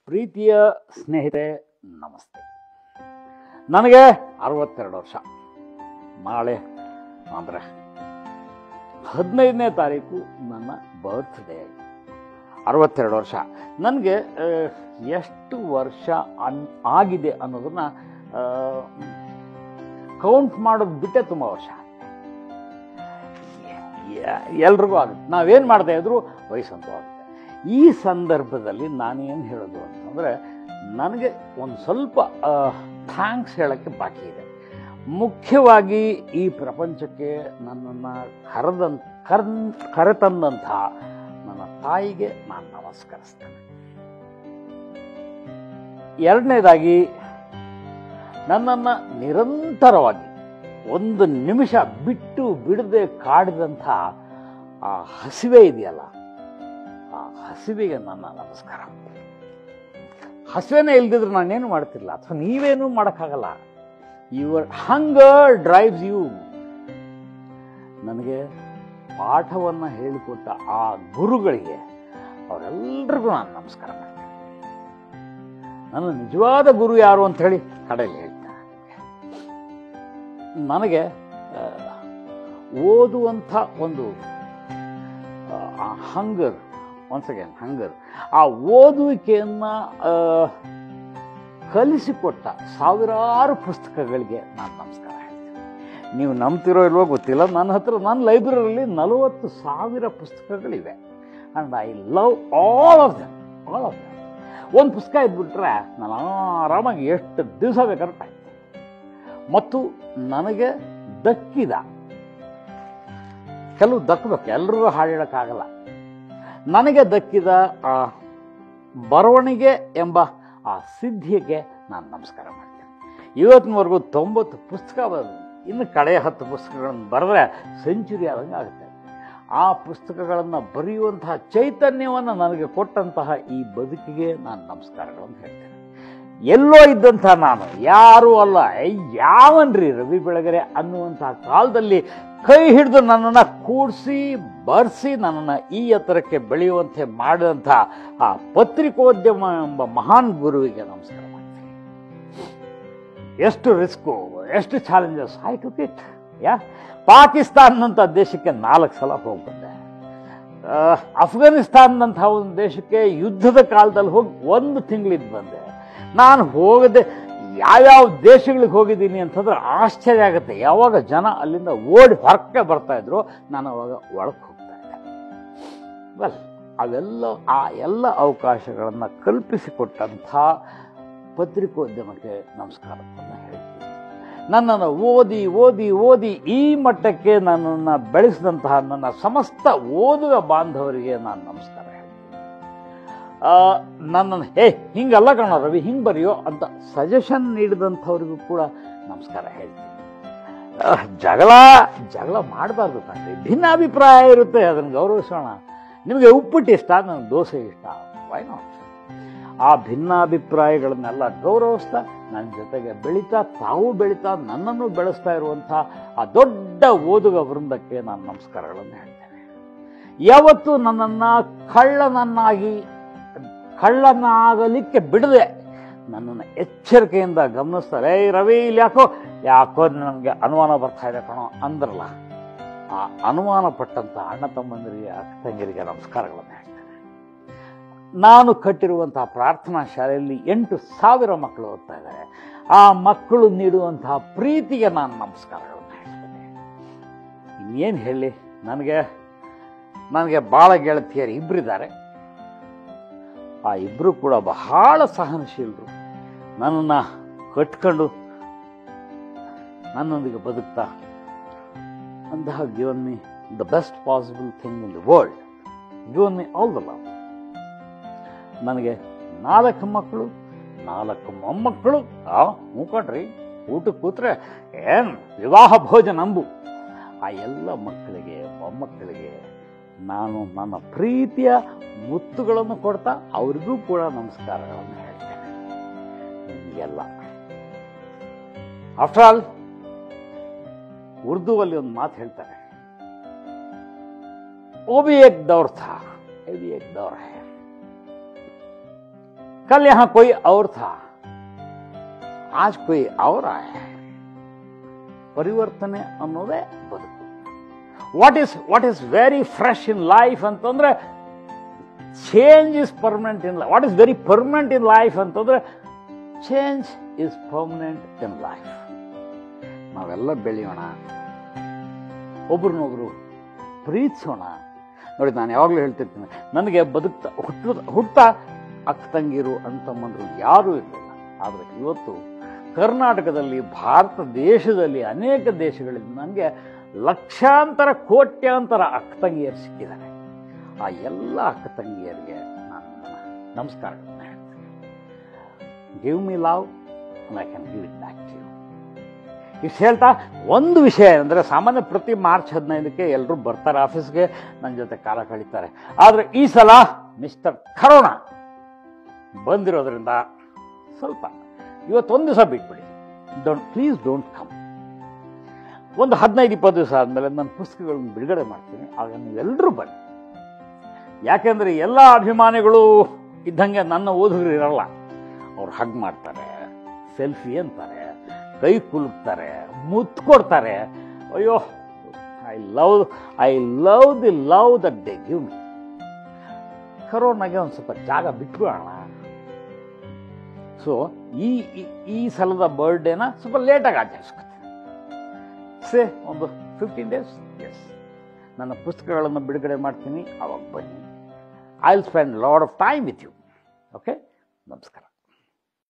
ಪ್ರೀತಿಯ ಸ್ನೇಹಿತರೆ ನಮಸ್ತೆ ನನಗೆ ಅರವತ್ತೆರಡು ವರ್ಷ ನಾಳೆ ಅಂದರೆ ಹದಿನೈದನೇ ತಾರೀಕು ನನ್ನ ಬರ್ತ್ಡೇ ಅರವತ್ತೆರಡು ವರ್ಷ ನನಗೆ ಎಷ್ಟು ವರ್ಷ ಅನ್ ಆಗಿದೆ ಅನ್ನೋದನ್ನ ಕೌಂಟ್ ಮಾಡೋದು ಬಿಟ್ಟೆ ತುಂಬ ವರ್ಷ ಯ- ಎಲ್ರಿಗೂ ಆಗುತ್ತೆ ನಾವೇನು ಮಾಡ್ತಾ ಇದ್ರು ವಯಸ್ಸಂತೂ ಆಗುತ್ತೆ ಈ ಸಂದರ್ಭದಲ್ಲಿ ನಾನೇನು ಹೇಳೋದು ಅಂತಂದರೆ ನನಗೆ ಒಂದು ಸ್ವಲ್ಪ ಥ್ಯಾಂಕ್ಸ್ ಹೇಳೋಕ್ಕೆ ಬಾಕಿ ಇದೆ ಮುಖ್ಯವಾಗಿ ಈ ಪ್ರಪಂಚಕ್ಕೆ ನನ್ನನ್ನು ಕರೆದಂತ ಕರ್ ಕರೆತಂದಂಥ ನನ್ನ ತಾಯಿಗೆ ನಾನು ನಮಸ್ಕರಿಸ್ತೇನೆ ಎರಡನೇದಾಗಿ ನನ್ನನ್ನು ನಿರಂತರವಾಗಿ ಒಂದು ನಿಮಿಷ ಬಿಟ್ಟು ಬಿಡದೆ ಕಾಡಿದಂಥ ಆ ಹಸಿವೆ ಇದೆಯಲ್ಲ ಆ ಹಸಿವೆಗೆ ನನ್ನ ನಮಸ್ಕಾರ ಹಸಿವೆನೇ ಇಲ್ದಿದ್ರೆ ನಾನೇನು ಮಾಡ್ತಿಲ್ಲ ಅಥವಾ ನೀವೇನು ಮಾಡೋಕ್ಕಾಗಲ್ಲ ಯುವರ್ ಹಂಗರ್ ಡ್ರೈವ್ಸ್ ಯು ನನಗೆ ಪಾಠವನ್ನು ಹೇಳಿಕೊಟ್ಟ ಆ ಗುರುಗಳಿಗೆ ಅವರೆಲ್ಲರಿಗೂ ನಾನು ನಮಸ್ಕಾರ ಮಾಡ್ತೇನೆ ನನ್ನ ನಿಜವಾದ ಗುರು ಯಾರು ಅಂತ ಹೇಳಿ ಕಡೆಯಲ್ಲಿ ಹೇಳ್ತೇನೆ ನನಗೆ ಆ, ಓದುವಂಥ ಒಂದು ಹಂಗರ್ ಒನ್ಸ್ ಅಗೇನ್ ಹಂಗರ್ ಆ ಓದುವಿಕೆಯನ್ನು ಕಲಿಸಿಕೊಟ್ಟ ಸಾವಿರಾರು ಪುಸ್ತಕಗಳಿಗೆ ನಾನು ನಮಸ್ಕಾರ ಹೇಳ್ತೀನಿ ನೀವು ನಂಬ್ತಿರೋ ಇಲ್ವೋ ಗೊತ್ತಿಲ್ಲ ನನ್ನ ಹತ್ರ ನನ್ನ ಲೈಬ್ರರಿಯಲ್ಲಿ ನಲವತ್ತು ಸಾವಿರ ಪುಸ್ತಕಗಳಿವೆ and I love all of them all of them ಒಂದು ಪುಸ್ತಕ ಇದ್ಬಿಟ್ರೆ ನಾನು ಆರಾಮಾಗಿ ಎಷ್ಟು ದಿವಸ ಬೇಕಾದ್ರೂ ಕಾಯ್ತೀನಿ ಮತ್ತು ನನಗೆ ದಕ್ಕಿದ ಕೆಲವು ದಕ್ಕಬೇಕು ಎಲ್ರಿಗೂ ಹಾಡು ಹೇಳೋಕ್ಕಾಗಲ್ಲ ನನಗೆ ದಕ್ಕಿದ ಆ ಬರವಣಿಗೆ ಎಂಬ ಆ ಸಿದ್ಧಿಗೆ ನಾನು ನಮಸ್ಕಾರ ಮಾಡ್ತೇನೆ ಇವತ್ತಿನವರೆಗೂ ತೊಂಬತ್ತು ಪುಸ್ತಕ ಬರೆದು ಇನ್ನು ಕಡೆಯ ಹತ್ತು ಪುಸ್ತಕಗಳನ್ನು ಬರೆದ್ರೆ ಸೆಂಚುರಿ ಆದಂಗೆ ಆಗುತ್ತೆ ಆ ಪುಸ್ತಕಗಳನ್ನು ಬರೆಯುವಂತಹ ಚೈತನ್ಯವನ್ನು ನನಗೆ ಕೊಟ್ಟಂತಹ ಈ ಬದುಕಿಗೆ ನಾನು ನಮಸ್ಕಾರಗಳನ್ನು ಹೇಳ್ತೇನೆ ಎಲ್ಲೋ ಇದ್ದಂಥ ನಾನು ಯಾರೂ ಅಲ್ಲ ಏ, ಯಾವನ್ರಿ ರವಿ ಬೆಳಗೆರೆ ಅನ್ನುವಂತಹ ಕಾಲದಲ್ಲಿ ಕೈ ಹಿಡಿದು ನನ್ನನ್ನು ಕೂಡಿಸಿ ಬರ್ಸಿ ನನ್ನನ್ನು ಈ ಎತ್ತರಕ್ಕೆ ಬೆಳೆಯುವಂತೆ ಮಾಡಿದಂಥ ಆ ಪತ್ರಿಕೋದ್ಯಮ ಎಂಬ ಮಹಾನ್ ಗುರುವಿಗೆ ನಮಸ್ಕಾರ ಮಾಡ್ತೀನಿ ಎಷ್ಟು ರಿಸ್ಕು ಎಷ್ಟು challenges I took it yeah ಪಾಕಿಸ್ತಾನಂಥ ದೇಶಕ್ಕೆ ನಾಲ್ಕು ಸಲ ಹೋಗಿ ಬಂದೆ ಆ, ಅಫ್ಘಾನಿಸ್ತಾನಂಥ ಒಂದು ದೇಶಕ್ಕೆ ಯುದ್ಧದ ಕಾಲದಲ್ಲಿ ಹೋಗಿ ಒಂದು ತಿಂಗಳಿದ್ದು ಬಂದೆ ನಾನು ಹೋಗದೆ ಯಾವ್ಯಾವ ದೇಶಗಳಿಗೆ ಹೋಗಿದ್ದೀನಿ ಅಂತಂದ್ರೆ ಆಶ್ಚರ್ಯ ಆಗುತ್ತೆ ಯಾವಾಗ ಜನ ಅಲ್ಲಿಂದ ಓಡಿ ಹೊರಕ್ಕೆ ಬರ್ತಾ ಇದ್ರು ನಾನು ಅವಾಗ ಒಳಗೆ ಹೋಗ್ತಾ ಇದ್ದೆ ವೆಲ್ ಅವೆಲ್ಲ ಆ ಎಲ್ಲ ಅವಕಾಶಗಳನ್ನು ಕಲ್ಪಿಸಿಕೊಟ್ಟಂಥ ಪತ್ರಿಕೋದ್ಯಮಕ್ಕೆ ನಮಸ್ಕಾರವನ್ನು ಹೇಳ್ತೀನಿ ನನ್ನನ್ನು ಓದಿ ಓದಿ ಓದಿ ಈ ಮಟ್ಟಕ್ಕೆ ನನ್ನನ್ನು ಬೆಳೆಸಿದಂತಹ ನನ್ನ ಸಮಸ್ತ ಓದುವ ಬಾಂಧವರಿಗೆ ನಾನು ನಮಸ್ಕಾರ ಹೇಳ್ತೀನಿ ಆ, ನನ್ನನ್ನು ಹೇ ಹಿಂಗಲ್ಲ ಕಣೋ ರವಿ ಹಿಂಗೆ ಬರೆಯೋ ಅಂತ ಸಜೆಷನ್ ನೀಡಿದಂಥವ್ರಿಗೂ ಕೂಡ ನಮಸ್ಕಾರ ಹೇಳ್ತೀನಿ ಆ, ಜಗಳ ಜಗಳ ಮಾಡಬಾರ್ದು ಕಣ್ರಿ ಭಿನ್ನಾಭಿಪ್ರಾಯ ಇರುತ್ತೆ ಅದನ್ನು ಗೌರವಿಸೋಣ ನಿಮಗೆ ಉಪ್ಪಿಟ್ಟು ಇಷ್ಟ ನನಗೆ ದೋಸೆ ಇಷ್ಟ ವೈ ನಾಟ್ ಆ ಭಿನ್ನಾಭಿಪ್ರಾಯಗಳನ್ನೆಲ್ಲ ಗೌರವಿಸ್ತಾ ನನ್ನ ಜೊತೆಗೆ ಬೆಳೀತಾ ತಾವು ಬೆಳೀತಾ ನನ್ನನ್ನು ಬೆಳೆಸ್ತಾ ಇರುವಂಥ ಆ ದೊಡ್ಡ ಓದುಗ ವೃಂದಕ್ಕೆ ನಾನು ನಮಸ್ಕಾರಗಳನ್ನು ಹೇಳ್ತೇನೆ ಯಾವತ್ತು ನನ್ನನ್ನು ಕಳ್ಳನನ್ನಾಗಿ ಕಳ್ಳನಾಗಲಿಕ್ಕೆ ಬಿಡದೆ ನನ್ನನ್ನು ಎಚ್ಚರಿಕೆಯಿಂದ ಗಮನಿಸ್ತಾರೆ ಏಯ್ ರವಿ ಇಲ್ಲಿ ಯಾಕೋ ಯಾಕೋ ನನಗೆ ಅನುಮಾನ ಬರ್ತಾ ಇದೆ ಕಣೋ ಅಂದ್ರಲ್ಲ ಆ ಅನುಮಾನ ಪಟ್ಟಂಥ ಅಣ್ಣ ತಮ್ಮಂದಿರಿಗೆ ಅಕ್ಕ ತಂಗಿರಿಗೆ ನಮಸ್ಕಾರಗಳನ್ನು ಹೇಳ್ತೇನೆ ನಾನು ಕಟ್ಟಿರುವಂತಹ ಪ್ರಾರ್ಥನಾ ಶಾಲೆಯಲ್ಲಿ ಎಂಟು ಸಾವಿರ ಮಕ್ಕಳು ಓದ್ತಾ ಇದ್ದಾರೆ ಆ ಮಕ್ಕಳು ನೀಡುವಂತಹ ಪ್ರೀತಿಗೆ ನಾನು ನಮಸ್ಕಾರಗಳನ್ನು ಹೇಳ್ತೇನೆ ಇನ್ನೇನು ಹೇಳಿ ನನಗೆ ನನಗೆ ಭಾಳ ಗೆಳತಿಯರು ಇಬ್ಬರಿದ್ದಾರೆ ಆ ಇಬ್ಬರು ಕೂಡ ಬಹಳ ಸಹನಶೀಲರು ನನ್ನನ್ನು ಕಟ್ಕೊಂಡು ನನ್ನೊಂದಿಗೆ ಬದುಕ್ತಾ ಅಂತಹ given me the best possible thing in the world given me all the love ನನಗೆ ನಾಲ್ಕು ಮಕ್ಕಳು ನಾಲ್ಕು ಮೊಮ್ಮಕ್ಕಳು ಆ ಹ್ಞೂ ಕಣ್ರಿ ಊಟಕ್ಕೆ ಕೂತ್ರೆ ಏನು ವಿವಾಹ ಭೋಜನ ನಂಬು ಆ ಎಲ್ಲ ಮಕ್ಕಳಿಗೆ ಮೊಮ್ಮಕ್ಕಳಿಗೆ ನಾನು ನನ್ನ ಪ್ರೀತಿಯ ಮುತ್ತುಗಳನ್ನು ಕೊಡ್ತಾ ಅವರಿಗೂ ಕೂಡ ನಮಸ್ಕಾರಗಳನ್ನು ಹೇಳ್ತೇನೆ ನಿಮಗೆಲ್ಲ ಆಫ್ಟರ್ ಆಲ್ ಉರ್ದುವಲ್ಲಿ ಒಂದು ಮಾತು ಹೇಳ್ತಾರೆ ಓ ಬಿ ಏಕ್ ದೌರ್ ಥಾ ಎ ಬಿ ಏಕ್ ದೌರ್ ಹೈ कल यहां कोई और था आज कोई और आया है ಪರಿವರ್ತನೆ ಅನ್ನೋದೇ ಬದುಕು what is what is very fresh in life ಅಂತಂದ್ರೆ change is permanent in life what is very permanent in life ಅಂತಂದ್ರೆ change is permanent in life ನಾವೆಲ್ಲ ಬೆಳೆಯೋಣ ಒಬ್ರನ್ನೊಬ್ರು ಪ್ರೀತಿಸೋಣ ನೋಡಿ ನಾನು ಯಾವಾಗಲೂ ಹೇಳ್ತಿರ್ತೀನಿ ನನಗೆ ಬದುಕ್ತಾ ಹುಟ್ಟು ಹುಟ್ಟ ಅಕ್ಕ ತಂಗಿರು ಅಂತಮ್ಮಂದ್ರು ಯಾರೂ ಇರಲಿಲ್ಲ ಆದರೆ ಇವತ್ತು ಕರ್ನಾಟಕದಲ್ಲಿ ಭಾರತ ದೇಶದಲ್ಲಿ ಅನೇಕ ದೇಶಗಳಲ್ಲಿ ನನಗೆ ಲಕ್ಷಾಂತರ ಕೋಟ್ಯಾಂತರ ಅಕ್ಕ ತಂಗಿಯರು ಸಿಕ್ಕಿದ್ದಾರೆ ಆ ಎಲ್ಲ ಅಕ್ಕ ತಂಗಿಯರಿಗೆ ನಾನು ನಮಸ್ಕಾರಗಳನ್ನ ಹೇಳ್ತೀನಿ give me love I can give it back to you ಇಷ್ಟು ಹೇಳ್ತಾ ಒಂದು ವಿಷಯ ಅಂದರೆ ಸಾಮಾನ್ಯ ಪ್ರತಿ ಮಾರ್ಚ್ ಹದಿನೈದಕ್ಕೆ ಎಲ್ಲರೂ ಬರ್ತಾರೆ ಆಫೀಸ್ಗೆ ನನ್ನ ಜೊತೆ ಕಾಲ ಕಳೀತಾರೆ ಆದರೆ ಈ ಸಲ ಮಿಸ್ಟರ್ ಕರೋನಾ ಬಂದಿರೋದ್ರಿಂದ ಸ್ವಲ್ಪ ಇವತ್ತೊಂದು ದಿವಸ ಬಿಟ್ಬಿಡಿ ಡೋಂಟ್ ಪ್ಲೀಸ್ ಡೋಂಟ್ ಕಮ್ ಒಂದು ಹದಿನೈದು ಇಪ್ಪತ್ತು ದಿವಸ ಆದಮೇಲೆ ನನ್ನ ಪುಸ್ತಕಗಳನ್ನು ಬಿಡುಗಡೆ ಮಾಡ್ತೀನಿ ಆಗ ನೀವೆಲ್ಲರೂ ಬನ್ನಿ ಯಾಕೆಂದರೆ ಎಲ್ಲ ಅಭಿಮಾನಿಗಳು ಇದ್ದಂಗೆ ನನ್ನ ಓದುಗರು ಇರಲ್ಲ ಅವ್ರು ಹಗ್ ಮಾಡ್ತಾರೆ ಸೆಲ್ಫಿ ಅಂತಾರೆ ಕೈ ಕುಲುಕ್ತಾರೆ ಮುತ್ತು ಕೊಡ್ತಾರೆ ಅಯ್ಯೋ I love I love the love that they give me ಕರೋನಾಗೆ ಒಂದು ಸ್ವಲ್ಪ ಜಾಗ ಬಿಟ್ಬಿಡೋಣ ಸೊ ಈ ಈ- ಈ ಸಲದ ಬರ್ಡೇನ ಸ್ವಲ್ಪ ಲೇಟಾಗಿ ಆಚರಿಸ್ಕೊತೀನಿ ಸೇ ಒಂದು ಫಿಫ್ಟೀನ್ ಡೇಸ್ ಎಸ್ ನನ್ನ ಪುಸ್ತಕಗಳನ್ನು ಬಿಡುಗಡೆ ಮಾಡ್ತೀನಿ ಅವಾಗ ಬನ್ನಿ I will spend lot of time with you okay ನಮಸ್ಕಾರ